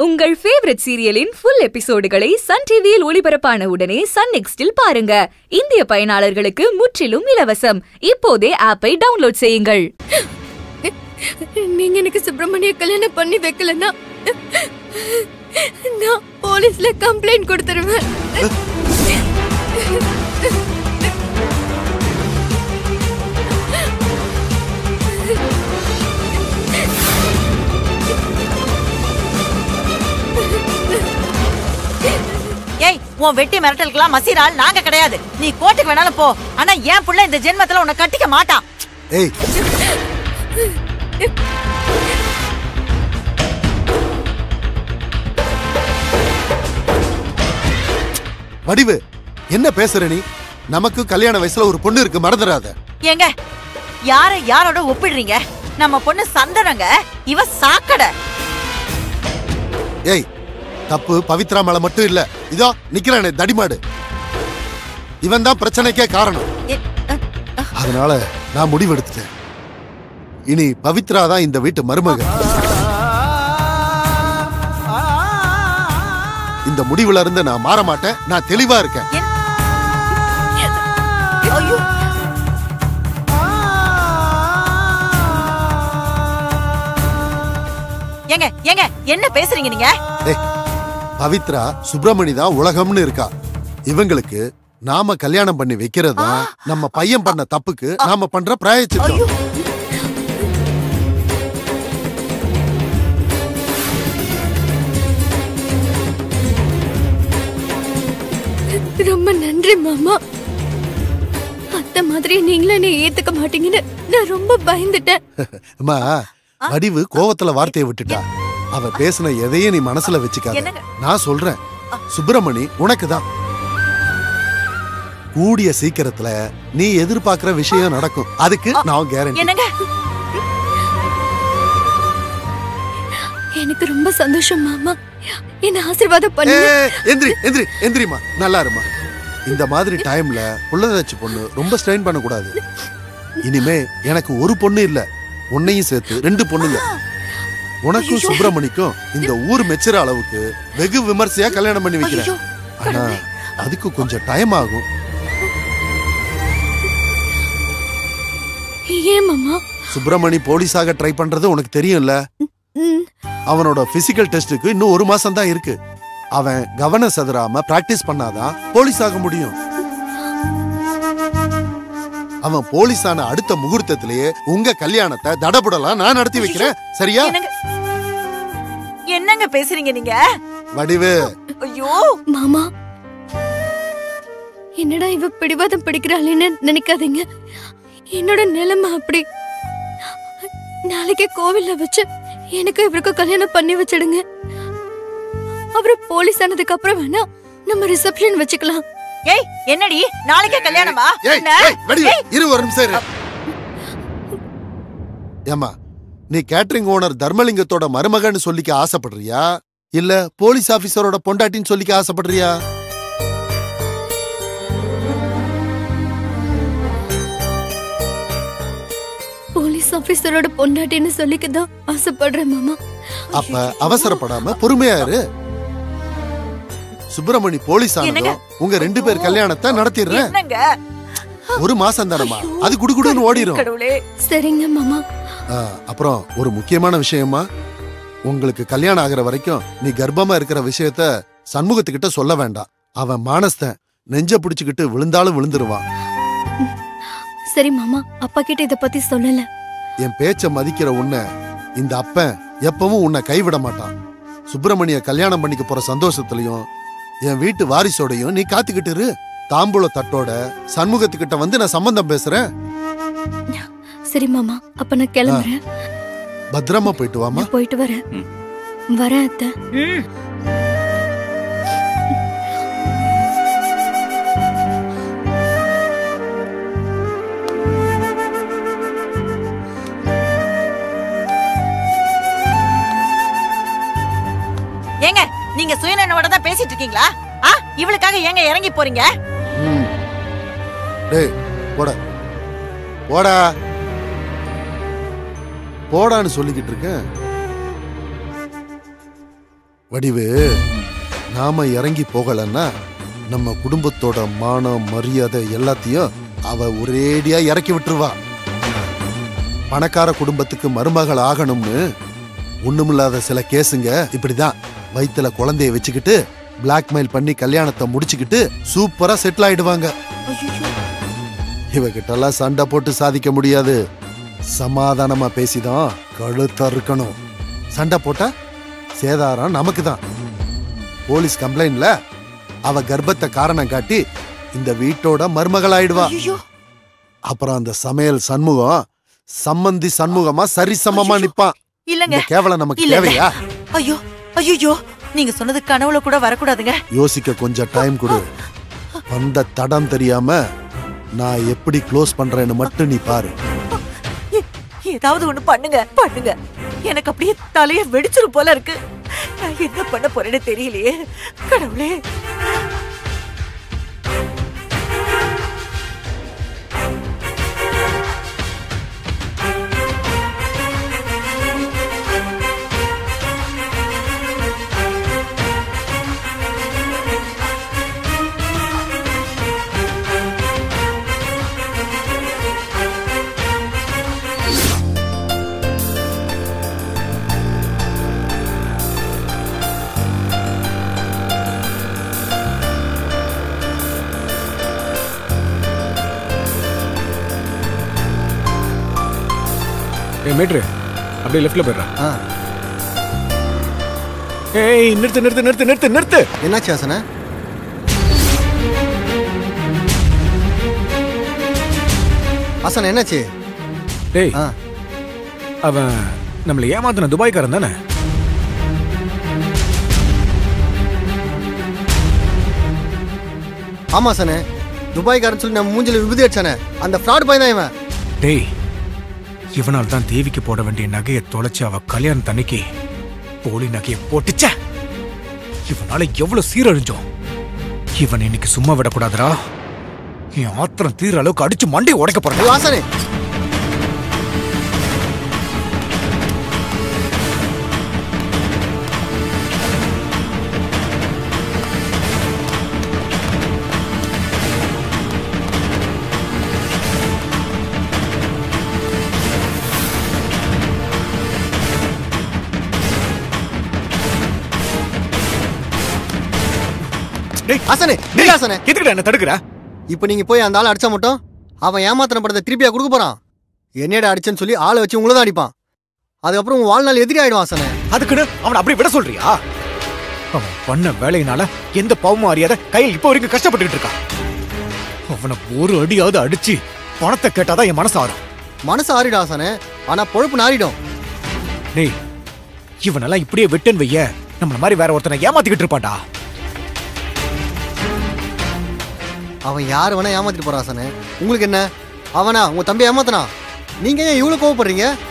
உங்கள் ஃபேவரட் சீரியலின் ஃபுல் எபிசோடுகளை சன் டிவியில் ஒளிபரப்பான உடனே சன் நெக்ஸ்டில் பாருங்க இந்திய பயனாளர்களுக்கு முற்றிலும் இலவசம் இப்போதே ஆப்பை டவுன்லோட் செய்யுங்கள் நீங்க எனக்கு சுப்பிரமணிய கல்யாணம் பண்ணி வைக்கலன்னா நான் போலீஸ்ல கம்ப்ளைண்ட் கொடுத்துருவேன் ஏய் உன் வெட்டி மிரட்டலுக்கெல்லாம் மசீரால் நாங்க கிடையாது நீ கோர்ட்டுக்கு வேணாலும் போ ஆனா என் புள்ள இந்த ஜென்மத்துல உன்னை கட்டிக்க மாட்டான் ஏய் வடிவு என்ன பேசுற நீ நமக்கு கல்யாண வயசுல ஒரு பொண்ணு இருக்கு மறந்துடாத ஏங்க யார யாரோட ஒப்பிடுறீங்க நம்ம பொண்ணு சந்தனங்க இவ சாக்கடை ஏய் தப்பு பவித்ரா மேல மட்டும் இல்ல இதோ நிக்கிறானே தடிமாடு இவன் தான் பிரச்சனைக்கே காரணம் எ- அ, அதனால நான் முடிவெடுத்துட்டேன் இனி பவித்ரா தான் இந்த வீட்டு மருமக இந்த முடிவுல இருந்து நான் மாற மாட்டேன் நான் தெளிவா இருக்கேன் என்- ஐயோ ஏங்க ஏங்க என்ன பேசுறீங்க நீங்க ஏய், பவித்ரா சுப்பிரமணி தான் உலகம்னு இருக்கா இவங்களுக்கு நாம கல்யாணம் பண்ணி வைக்கிறது தான் நம்ம பையன் பண்ண தப்புக்கு நாம பண்ற பிராயச்சித்தம் ஐயோ ரொம்ப நன்றி மாமா அத்தை மாதிரி நீங்களே என்னை ஏத்துக்க மாட்டீங்கன்னு நான் ரொம்ப பயந்துட்டேன் அம்மா வடிவு கோவத்துல வார்த்தையை விட்டுட்டா அவ பேசின எதையும் நீ மனசுல வச்சுக்காத என்னங்க? நான் சொல்றேன் சுப்பிரமணி உனக்கு தான் கூடிய சீக்கிரத்துல நீ எதிர்பார்க்கிற விஷயம் நடக்கும் அதுக்கு நான் கேரண்டி என்னங்க எனக்கு ரொம்ப சந்தோஷம் மாமா என்ன ஆசீர்வாதம் பண்ணுங்க எந்திரி எந்திரி எந்திரிமா நல்லா இருமா இந்த மாதிரி டைம்ல புள்ளதாச்சி பொண்ணு ரொம்ப ஸ்ட்ரெயின் பண்ணக்கூடாது இனிமே எனக்கு ஒரு பொண்ணு இல்ல உன்னையும் சேர்த்து ரெண்டு பொண்ணுங்க உனக்கும் சுப்பிரமணிக்கும் இந்த ஊர் மெச்சுற அளவுக்கு வெகு விமர்சையா கல்யாணம் பண்ணி வைக்கிறேன் ஐயோ ஆனா அதுக்கு கொஞ்சம் டைம் ஆகும் ஏன் மாமா சுப்பிரமணி போலீஸாக ட்ரை பண்றது உனக்கு தெரியும்ல ம், அவனோட பிசிக்கல் டெஸ்டுக்கு இன்னும் ஒரு மாசம் தான் இருக்கு அவன் கவனம் சதுராம பிராக்டிஸ் பண்ணாதான் போலீஸ் ஆக முடியும் அவன் போலீஸ் ஆன அடுத்த முகூர்த்தத்திலேயே உங்க கல்யாணத்தை தடபுடலாம் நான் நடத்தி வைக்கிறேன் சரியா என்னங்க என்னங்க பேசுறீங்க நீங்க வடிவு ஐயோ மாமா என்னடா இவ பிடிவாதம் பிடிக்கிறாளேன்னு நினைக்காதீங்க என்னோட நிலைமை அப்படி நாளைக்கே கோவில்ல வச்சு எனக்கு இவருக்கு கல்யாணம் பண்ணி வச்சிடுங்க அவரு போலீஸ் ஆனதுக்கு அப்புறம் வேணா நம்ம ரிசப்ஷன் வச்சுக்கலாம் ஏய் என்னடி நாளைக்கே கல்யாணமா ஏய் என்ன? ஏய், வடிவு இரு ஒரு நிமிஷம் இரு ஏமா நீ கேட்டரிங் ஓனர் தர்மலிங்கத்தோட மருமகன்னு சொல்லிக்க ஆசைப்படுறியா இல்ல போலீஸ் ஆபீசரோட பொண்டாட்டின்னு சொல்லிக்க ஆசைப்படுறியா போலீஸ் ஆபீசரோட பொண்டாட்டின்னு சொல்லிக்கதான் ஆசைப்படுறேன் மாமா அப்ப அவசரப்படாம பொறுமையா இரு சுப்பிரமணி போலீஸ் என்னங்க? ஆனதும் உங்க ரெண்டு பேர் கல்யாணத்தை நடத்திடுறேன் என்னங்க ஒரு மாசம் தானம்மா அது குடுகுடுன்னு ஓடிரும் கடவுளே சரிங்க மாமா ஆ, அப்புறம் ஒரு முக்கியமான விஷயமா உங்களுக்கு கல்யாணம் ஆகுற வரைக்கும் நீ கர்ப்பமா இருக்கிற விஷயத்த சண்முகத்துக்கிட்ட சொல்ல வேண்டாம் அவன் மானஸ்தன் நெஞ்ச பிடிச்சுக்கிட்டு விழுந்தாலும் விழுந்துருவான் சரி மாமா அப்பா கிட்ட இத பத்தி சொல்லல என் பேச்ச மதிக்கிற உன்னை இந்த அப்பன் எப்பவும் உன்னை கைவிட மாட்டான் சுப்பிரமணிய கல்யாணம் பண்ணிக்க போற சந்தோஷத்துலயும் என் வீட்டு வாரிசோடையும் நீ காத்துக்கிட்டு இரு தாம்பூல தட்டோட சண்முகத்துக்கிட்ட வந்து நான் சம்பந்தம் பேசுறேன் சரி மாமா அப்ப நான் கிளம்புறேன் பத்திரமா போயிட்டு வாமா நான் போயிட்டு வரேன் வரேன் அத்தை ம். ஏங்க நீங்க சுயநலவோட தான் பேசிட்டு இருக்கீங்களா ஆ இவளுக்காக ஏங்க இறங்கி போறீங்க ம். டேய் போட போடா போடான்னு சொல்லிக்கிட்டு இருக்கேன் வடிவு நாம இறங்கி போகலன்னா நம்ம குடும்பத்தோட மானம் மரியாதை எல்லாத்தையும் அவ ஒரேடியா இறக்கி விட்டுருவா பணக்கார குடும்பத்துக்கு மருமகள் ஆகணும்னு ஒண்ணுமில்லாத சில கேஸுங்க இப்படிதான் வயித்துல குழந்தைய வச்சுக்கிட்டு பிளாக்மெயில் பண்ணி கல்யாணத்தை முடிச்சுக்கிட்டு சூப்பரா செட்டில் ஆயிடுவாங்க இவகிட்டெல்லாம் சண்டை போட்டு சாதிக்க முடியாது சமாதானமா பேசிதான் கழுத்த இருக்கணும் சண்டை போட்டா சேதாரம் நமக்கு தான் போலீஸ் கம்ப்ளைண்ட்ல அவ கர்ப்பத்தை காரணம் காட்டி இந்த வீட்டோட மருமகள் ஆயிடுவா ஐயோ அப்புறம் அந்த சமையல் சண்முகம் சம்மந்தி சண்முகமா சரிசமமா ஐயோ. நிப்பான் இல்லங்க இந்த கேவலம் நமக்கு இல்லங்க. தேவையா ஐயோ ஐயோ நீங்க சொன்னது கனவுல கூட வரக்கூடாதுங்க யோசிக்க கொஞ்சம் டைம் கொடு வந்த தடம் தெரியாம நான் எப்படி க்ளோஸ் பண்றேன்னு மட்டும் நீ பாரு ஏ- ஏதாவது ஒண்ணு பண்ணுங்க பண்ணுங்க எனக்கு அப்படியே தலைய வெடிச்சிரும் போல இருக்கு நான் என்ன பண்ண போறேன்னு தெரியலையே கடவுளே ஏய் மேட்ரு அப்படியே லெஃப்ட்ல போயிடுறா ஆ ஏய் நிறுத்து நிறுத்து நிறுத்து நிறுத்து நிறுத்து என்னாச்சு ஹாசன ஹாசன் என்னாச்சு டேய் ஆ அவன் நம்மளை ஏமாத்தின துபாய்க்காரன் தானே ஆமா ஹாசனே துபாய்க்காரன் சொல்லி நம்ம மூஞ்சில விபதி அடிச்சானே அந்த ஃப்ராட் பாய் தான் இவன் டேய் இவனால் தான் தேவிக்கு போட வேண்டிய நகையை தொலைச்சு அவ கல்யாணம் தன்னைக்கு போலி நகையை போட்டுச்ச இவனால எவ்வளவு சீரழிஞ்சோம் இவன் இன்னைக்கு சும்மா விடக்கூடாதுடா என் ஆத்திரம் தீர அளவுக்கு அடிச்சு மண்டையை உடைக்க போறேன் ஐயோ, ஹாசனே டேய் ஹாசனே நில்லு ஹாசனே எதுக்குடா என்ன தடுக்கிற இப்போ நீங்க போய் அந்த ஆளை அடிச்சா மட்டும் அவன் ஏமாத்தின படத்தை திருப்பியா கொடுக்க போறான் என்னடா அடிச்சேன்னு சொல்லி ஆளை வச்சு உங்களை தான் அடிப்பான் அதுக்கப்புறம் உன் வாழ்நாள் எதிரி ஆயிடும் ஹாசனே அதுக்குன்னு அவனை அப்படி விட சொல்றியா அவன் பண்ண வேலையினால எந்த பாவமும் அறியாத கையில் இப்போ வரைக்கும் கஷ்டப்பட்டுக்கிட்டு இருக்கான் அவனை ஒரு அடியாவது அடிச்சு பணத்தை கேட்டாதான் என் மனசு ஆறும் மனசு ஆறிடும் ஹாசனே ஆனா பொழப்பு நாறிடும் டேய் இவனெல்லாம் இப்படியே விட்டுன்னு வைய நம்மள மாதிரி வேற ஒருத்தனை ஏமாத்திக்கிட்டு இருப்பான்டா அவன் யார் வேணா ஏமாத்திட்டு போறான் ஹாசனே உங்களுக்கு என்ன அவனா உங்க தம்பி ஏமாத்தனா நீங்க ஏன் இவ்வளவு கோவப்படுறீங்க